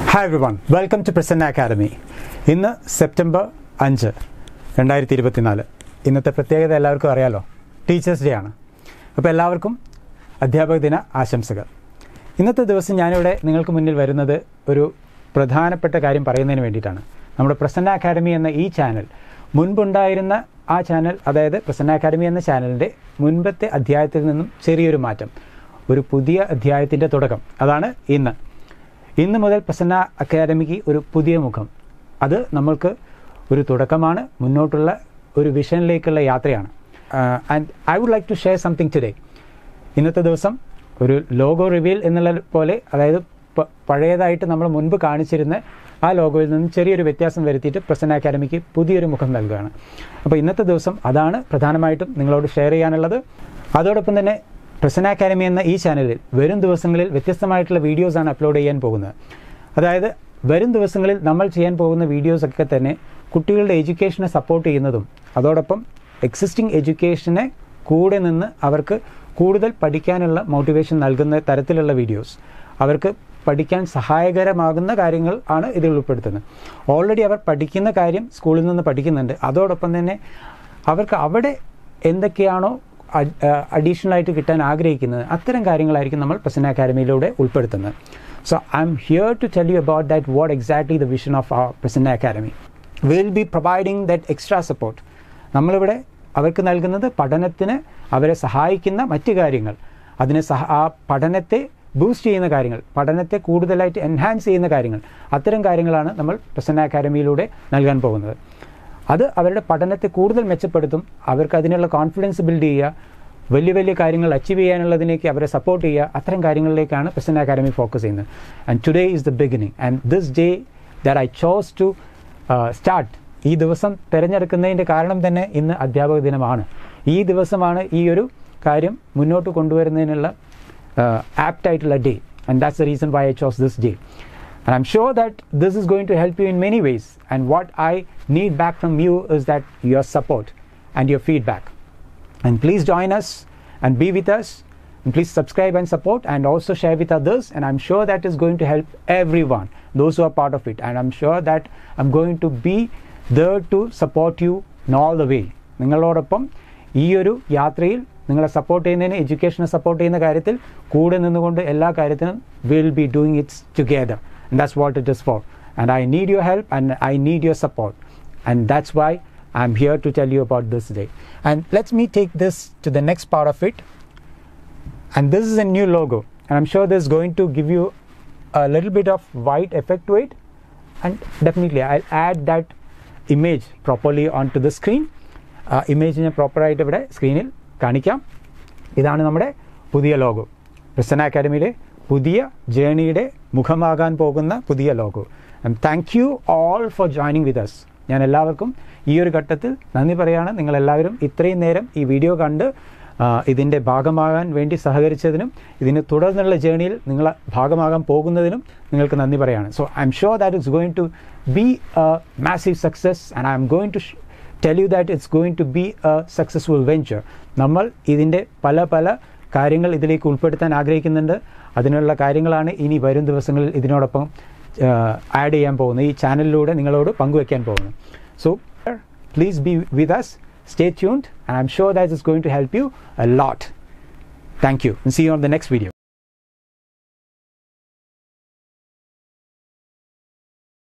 Hi every one welcome to Prasanna Academy ഇന്ന് September അഞ്ച് രണ്ടായിരത്തി ഇരുപത്തിനാല് ഇന്നത്തെ പ്രത്യേകത എല്ലാവർക്കും അറിയാലോ ടീച്ചേഴ്സ് ഡേ ആണ് അപ്പോൾ എല്ലാവർക്കും അധ്യാപക ദിന ആശംസകൾ ഇന്നത്തെ ദിവസം ഞാനിവിടെ നിങ്ങൾക്ക് മുന്നിൽ വരുന്നത് ഒരു പ്രധാനപ്പെട്ട കാര്യം പറയുന്നതിന് വേണ്ടിയിട്ടാണ് നമ്മുടെ പ്രസന്ന അക്കാദമി എന്ന ഈ ചാനൽ മുൻപുണ്ടായിരുന്ന ആ ചാനൽ അതായത് പ്രസന്ന അക്കാദമി എന്ന ചാനലിൻ്റെ മുൻപത്തെ അധ്യായത്തിൽ നിന്നും ചെറിയൊരു മാറ്റം ഒരു പുതിയ അധ്യായത്തിൻ്റെ തുടക്കം അതാണ് ഇന്ന് ഇന്ന് മുതൽ പ്രസന്ന അക്കാദമിക്ക് ഒരു പുതിയ മുഖം അത് നമ്മൾക്ക് ഒരു തുടക്കമാണ് മുന്നോട്ടുള്ള ഒരു വിഷനിലേക്കുള്ള യാത്രയാണ് and I would like to share something today ഇന്നത്തെ ദിവസം ഒരു ലോഗോ റിവീൽ എന്നുള്ള പോലെ അതായത് പ- പഴയതായിട്ട് നമ്മൾ മുൻപ് കാണിച്ചിരുന്ന ആ ലോഗോയിൽ നിന്ന് ചെറിയൊരു വ്യത്യാസം വരുത്തിയിട്ട് പ്രസന്ന അക്കാദമിക്ക് പുതിയൊരു മുഖം നൽകുകയാണ് അപ്പോൾ ഇന്നത്തെ ദിവസം അതാണ് പ്രധാനമായിട്ടും നിങ്ങളോട് ഷെയർ ചെയ്യാനുള്ളത് അതോടൊപ്പം തന്നെ പ്രസന്ന അക്കാദമി എന്ന ഈ ചാനലിൽ വരും ദിവസങ്ങളിൽ വ്യത്യസ്തമായിട്ടുള്ള വീഡിയോസാണ് അപ്ലോഡ് ചെയ്യാൻ പോകുന്നത് അതായത് വരും ദിവസങ്ങളിൽ നമ്മൾ ചെയ്യാൻ പോകുന്ന വീഡിയോസ് ഒക്കെ തന്നെ കുട്ടികളുടെ എഡ്യൂക്കേഷനെ സപ്പോർട്ട് ചെയ്യുന്നതും അതോടൊപ്പം എക്സിസ്റ്റിംഗ് എഡ്യൂക്കേഷനെ കൂടെ നിന്ന് അവർക്ക് കൂടുതൽ പഠിക്കാനുള്ള മോട്ടിവേഷൻ നൽകുന്ന തരത്തിലുള്ള വീഡിയോസ് അവർക്ക് പഠിക്കാൻ സഹായകരമാകുന്ന കാര്യങ്ങൾ ആണ് ഇതിൽ ഉൾപ്പെടുത്തുന്നത് ഓൾറെഡി അവർ പഠിക്കുന്ന കാര്യം സ്കൂളിൽ നിന്ന് പഠിക്കുന്നുണ്ട് അതോടൊപ്പം തന്നെ അവർക്ക് അവിടെ എന്തൊക്കെയാണോ അഡീഷണൽ ആയിട്ട് കിട്ടാൻ ആഗ്രഹിക്കുന്നത് അത്തരം കാര്യങ്ങളായിരിക്കും നമ്മൾ പ്രസന്ന അക്കാദമിയിലൂടെ ഉൾപ്പെടുത്തുന്നത് so I'm here to tell you about that what exactly the vision of our Prasanna Academy will be providing that extra support നമ്മളിവിടെ അവർക്ക് നൽകുന്നത് പഠനത്തിന് അവരെ സഹായിക്കുന്ന മറ്റ് കാര്യങ്ങൾ അതിനെ സഹ ആ പഠനത്തെ ബൂസ്റ്റ് ചെയ്യുന്ന കാര്യങ്ങൾ പഠനത്തെ കൂടുതലായിട്ട് എൻഹാൻസ് ചെയ്യുന്ന കാര്യങ്ങൾ അത്തരം കാര്യങ്ങളാണ് നമ്മൾ പ്രസന്ന അക്കാദമിയിലൂടെ നൽകാൻ പോകുന്നത് അത് അവരുടെ പഠനത്തെ കൂടുതൽ മെച്ചപ്പെടുത്തും അവർക്ക് അതിനുള്ള കോൺഫിഡൻസ് ബിൽഡ് ചെയ്യുക വലിയ വലിയ കാര്യങ്ങൾ അച്ചീവ് ചെയ്യാനുള്ളതിലേക്ക് അവരെ സപ്പോർട്ട് ചെയ്യുക അത്തരം കാര്യങ്ങളിലേക്കാണ് പ്രസന്ന അക്കാദമി ഫോക്കസ് ചെയ്യുന്നത് and today is the beginning and this day that I chose to start ഈ ദിവസം തിരഞ്ഞെടുക്കുന്നതിൻ്റെ കാരണം തന്നെ ഇന്ന് അധ്യാപക ദിനമാണ് ഈ ദിവസമാണ് ഈ ഒരു കാര്യം മുന്നോട്ട് കൊണ്ടുവരുന്നതിനുള്ള ആപ്റ്റ് ആയിട്ടുള്ള day and that's the reason why I chose this day And I'm sure that this is going to help you in many ways. And what I need back from you is that your support and your feedback. And please join us and be with us. And please subscribe and support and also share with others. And I'm sure that is going to help everyone, those who are part of it. And I'm sure that I'm going to be there to support you in all the way. നിങ്ങളോടൊപ്പം ഈ ഒരു യാത്രയിൽ നിങ്ങളെ support ചെയ്യുന്നതിന് എഡ്യൂക്കേഷനെ support ചെയ്യുന്ന കാര്യത്തിൽ കൂടെ നിന്നുകൊണ്ട് എല്ലാ കാര്യത്തിനും will be doing it's together and that's what it is for and i need your help and i need your support and that's why i'm here to tell you about this day and let me take this to the next part of it and this is a new logo and i'm sure this is going to give you a little bit of white effect to it and definitely i'll add that image properly onto the screen ഇമേജിനെ പ്രോപ്പറായിട്ട് ഇവിടെ സ്ക്രീനിൽ കാണിക്കാം ഇതാണ് നമ്മുടെ പുതിയ logo Christian അക്കാഡമിയിലെ പുതിയ ജേണിയുടെ മുഖമാകാൻ പോകുന്ന പുതിയ logo and thank you all for joining with us ഞാൻ എല്ലാവർക്കും ഈ ഒരു ഘട്ടത്തിൽ നന്ദി പറയാണ് നിങ്ങളെല്ലാവരും ഇത്രയും നേരം ഈ വീഡിയോ കണ്ട് ആ, ഇതിൻ്റെ ഭാഗമാകാൻ വേണ്ടി സഹകരിച്ചതിനും ഇതിന് തുടർന്നുള്ള ജേണിയിൽ നിങ്ങൾ ഭാഗമാകാൻ പോകുന്നതിനും നിങ്ങൾക്ക് നന്ദി പറയാണ് so I'm sure that it's going to be a massive success and I'm going to tell you that it's going to be a successful venture നമ്മൾ ഇതിൻ്റെ പല പല കാര്യങ്ങൾ ഇതിലേക്ക് ഉൾപ്പെടുത്താൻ ആഗ്രഹിക്കുന്നുണ്ട് അതിനുള്ള കാര്യങ്ങളാണ് ഇനി വരും ദിവസങ്ങളിൽ ഇതിനോടൊപ്പം ആഡ് ചെയ്യാൻ പോകുന്നത് ഈ ചാനലിലൂടെ നിങ്ങളോട് പങ്കുവെക്കാൻ പോകുന്നത് so please be with us stay tuned and I'm sure that is going to help you a lot thank you see you on the next video